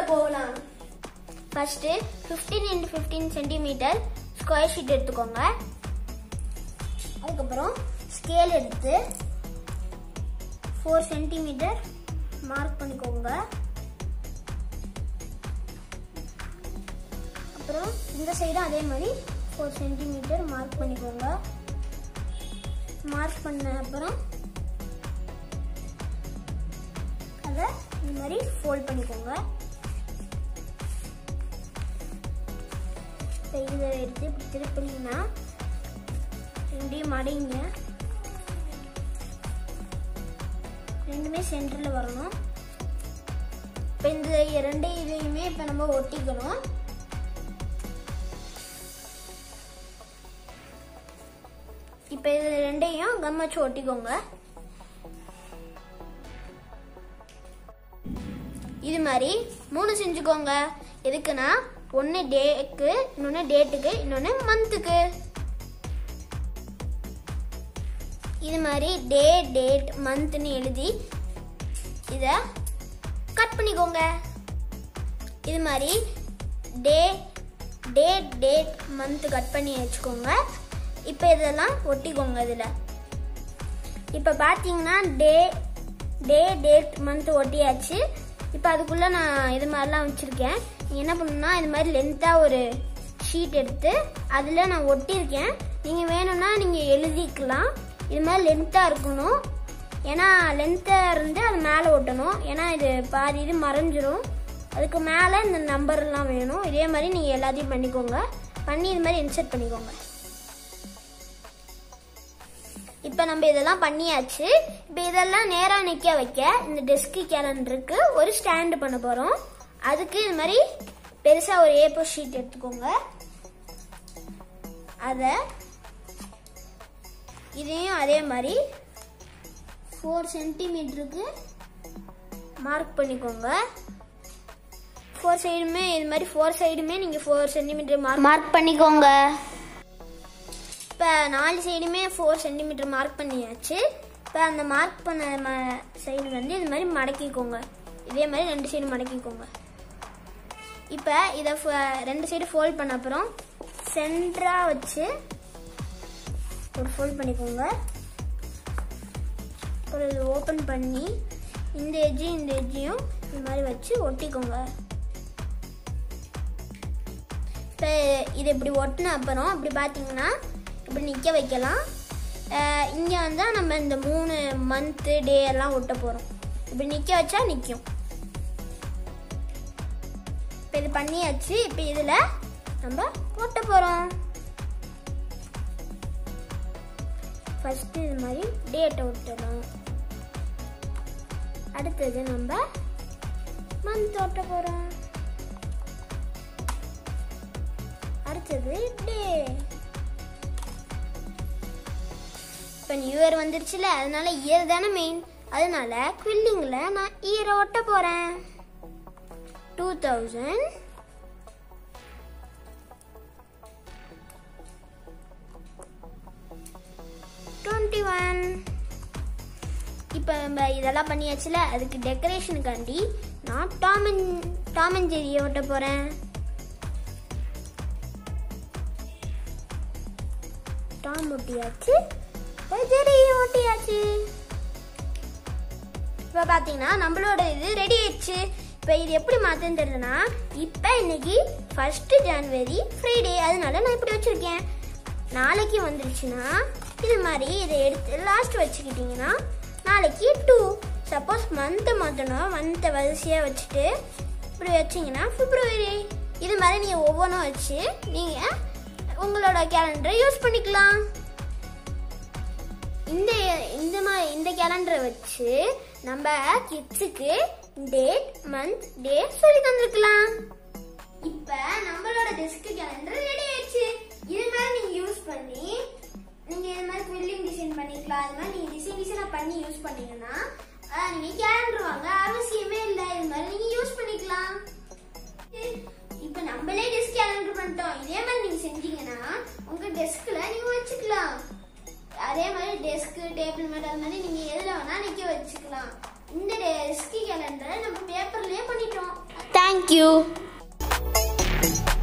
போகலாம் first 15 into fifteen centimetre square sheet எடுத்துக்கோங்க அதுக்கப்புறம் ஸ்கேல் எடுத்து ஃபோர் சென்டிமீட்டர் மார்க் பண்ணிக்கோங்க அப்புறம் இந்த சைடும் அதே மாதிரி ஃபோர் சென்டிமீட்டர் மார்க் பண்ணிக்கோங்க மார்க் பண்ண அப்புறம் அதை இந்த மாதிரி ஃபோல்ட் பண்ணிக்கோங்க இப்போ இதை எடுத்து இப்படி திருப்பினீங்கன்னா ரெண்டையும் மடைங்க ரெண்டுமே சென்டரில் வரணும் இப்போ இந்த ரெண்டு இதையுமே இப்போ நம்ம ஒட்டிக்கணும் இப்போ இது ரெண்டையும் கம் வச்சு ஒட்டிக்கோங்க இது மாதிரி மூணு செஞ்சுக்கோங்க எதுக்குன்னா ஒன்று டேக்கு இன்னொன்று டேட்டுக்கு இன்னொன்று மந்த்துக்கு இது மாதிரி டே டேட் மந்த்னு எழுதி இதை கட் பண்ணிக்கோங்க இது மாதிரி day date date month cut பண்ணி வச்சுக்கோங்க இப்போ இதெல்லாம் ஒட்டிக்கோங்க இதில் இப்போ பார்த்தீங்கன்னா டே டே டேட் மந்த் ஒட்டியாச்சு இப்போ அதுக்குள்ளே நான் இது மாதிரிலாம் வச்சுருக்கேன் நீங்கள் என்ன பண்ணணும்னா இது மாதிரி லென்த்தாக ஒரு ஷீட் எடுத்து அதில் நான் ஒட்டியிருக்கேன் நீங்கள் வேணும்னா நீங்கள் எழுதிக்கலாம் இது மாதிரி லென்த்தாக இருக்கணும் ஏன்னா லென்த்தாக இருந்து அது மேலே ஒட்டணும் ஏன்னா இது பாதி இது மறைஞ்சிரும் அதுக்கு மேலே இந்த நம்பர்லாம் வேணும் இதே மாதிரி நீங்கள் எல்லாத்தையும் பண்ணிக்கோங்க பண்ணி இது மாதிரி இன்சர்ட் பண்ணிக்கோங்க இப்போ நம்ம இதெல்லாம் பண்ணியாச்சு இப்போ இதெல்லாம் நேராக நிற்க வைக்க இந்த டெஸ்க் கேலண்டருக்கு ஒரு ஸ்டாண்டு பண்ண போகிறோம் அதுக்கு இது மாதிரி பெருசாக ஒரு ஏப்போ ஷீட் எடுத்துக்கோங்க அதை இதையும் அதே மாதிரி ஃபோர் சென்டிமீட்டருக்கு மார்க் பண்ணிக்கோங்க ஃபோர் சைடுமே இது மாதிரி ஃபோர் சைடுமே நீங்கள் ஃபோர் சென்டிமீட்டர் மார்க் மார்க் பண்ணிக்கோங்க இப்போ நாலு சைடுமே ஃபோர் சென்டிமீட்டர் மார்க் பண்ணியாச்சு இப்போ அந்த மார்க் பண்ண சைடு வந்து இது மாதிரி மடக்கிக்கோங்க இதே மாதிரி ரெண்டு சைடு மடக்கிக்கோங்க இப்போ இதை ஃப- ரெண்டு சைடு ஃபோல்ட் பண்ண அப்புறம் சென்டராக வச்சு ஒரு ஃபோல்ட் பண்ணிக்கோங்க ஒரு இது ஓப்பன் பண்ணி இந்த எஜ்ஜையும் இந்த எஜ்ஜையும் இது மாதிரி வச்சு ஒட்டிக்கோங்க இப்போ இது இப்படி ஒட்டின அப்புறம் இப்படி பார்த்தீங்கன்னா இப்படி நிற்க வைக்கலாம் இங்கே வந்து நம்ம இந்த மூணு மந்த்து டே எல்லாம் ஒட்ட போகிறோம் இப்படி நிற்க வச்சா நிற்கும் இப்போ இது பண்ணியாச்சு இப்போ இதில் நம்ம ஒட்ட போகிறோம் ஃபஸ்ட்டு இது மாதிரி டேட்டை ஒட்டணும் அடுத்தது நம்ம மந்த் ஒட்ட போகிறோம் அடுத்தது டே இப்போ நியூ இயர் வந்துருச்சுல அதனால இயர் தானே மெயின் அதனால குவில்லிங்கில் நான் இயரை ஒட்ட போகிறேன் டூ தௌசண்ட் டுவெண்ட்டி ஒன் இப்போ நம்ம இதெல்லாம் பண்ணியாச்சுல அதுக்கு டெக்கரேஷனுக்காண்டி நான் டாம் அண்ட் டாம் அண்ட் ஜெரியை ஒட்ட போகிறேன் டாம் ஒட்டியாச்சு இப்போ ஜெரியும் ஒட்டியாச்சு இப்போ பார்த்தீங்கன்னா நம்மளோட இது ரெடி ஆயிடுச்சு இப்போ இது எப்படி மாற்றுன்னு தெரியலனா இப்போ இன்னைக்கு ஃபர்ஸ்ட் ஜனவரி ஃப்ரைடே அதனால நான் இப்படி வச்சுருக்கேன் நாளைக்கு வந்துருச்சுன்னா இது மாதிரி இதை எடுத்து லாஸ்ட் வச்சுக்கிட்டிங்கன்னா நாளைக்கு டூ சப்போஸ் மந்த்தை மாற்றணும் மந்த்தை வரிசையாக வச்சுட்டு இப்படி வச்சிங்கன்னா பிப்ரவரி இது மாதிரி நீங்கள் ஒவ்வொன்றும் வச்சு நீங்கள் உங்களோட கேலண்டரை யூஸ் பண்ணிக்கலாம் இந்த இந்த மாதிரி இந்த கேலண்டரை வச்சு நம்ம கிட்ஸுக்கு டேட் மந்த் டே சொல்லி தந்திருக்கலாம் இப்ப நம்மளோட டெஸ்க் கேலண்டர் ரெடி ஆயிடுச்சு இது மாதிரி நீங்க யூஸ் பண்ணி நீங்க இது மாதிரி குவில்லிங் டிசைன் பண்ணிக்கலாம் அது மாதிரி நீங்க டிசைன் டிசைனா பண்ணி யூஸ் பண்ணீங்கன்னா அஹ், நீங்க கேலண்டர் வாங்க அவசியமே இல்லை இது மாதிரி நீங்க யூஸ் பண்ணிக்கலாம் இப்ப நம்மளே டெஸ்க் கேலண்டர் பண்ணிட்டோம் இதே மாதிரி நீங்க செஞ்சீங்கன்னா உங்க டெஸ்க்ல நீங்க வச்சுக்கலாம் அதே மாதிரி டெஸ்க் டேபிள் மேட் அது மாதிரி நீங்க எதுல வேணா நிக்க வச்சுக்கலாம் இந்த டெஸ்க் கேலண்டரை நம்ம பேப்பர்லயே பண்ணிட்டோம் தேங்க்யூ